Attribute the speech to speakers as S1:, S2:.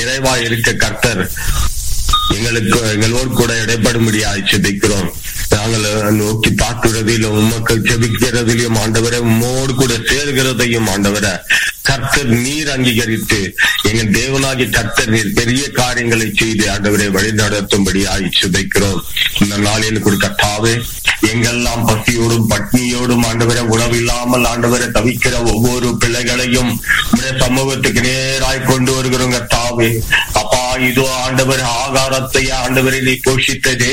S1: நிறைவா இருக்க கர்த்தர் எங்களுக்கு எங்களோடு கூட இடைப்படும்படியாய் செபிக்கிறோம் நாங்கள் நோக்கி பார்க்கிறதிலும் உமக்கு ஜெபிக்கிறதிலும் ஆண்டவரை உம்மோடு கூட சேர்கிறதையும் ஆண்டவரை கர்த்தர் நீர் அங்கீகரித்து எங்கள் தேவனாகி கர்த்தர் நீர் பெரிய காரியங்களை செய்து ஆண்டவரை வழி நடத்தும்படியாய் சுதைக்கிறோம் இந்த நாளில் கூட கர்த்தாவே எங்கெல்லாம் பசியோடும் பட்னியோடும் ஆண்டவரை உணவில்லாமல் ஆண்டவரை தவிக்கிற ஒவ்வொரு பிள்ளைகளையும் உடைய சமூகத்துக்கு நேராய் கொண்டு வருகிறோம் கர்த்தாவே அப்பா இதோ ஆண்டவர் ஆகாரத்தை ஆண்டவரை நீ போஷித்த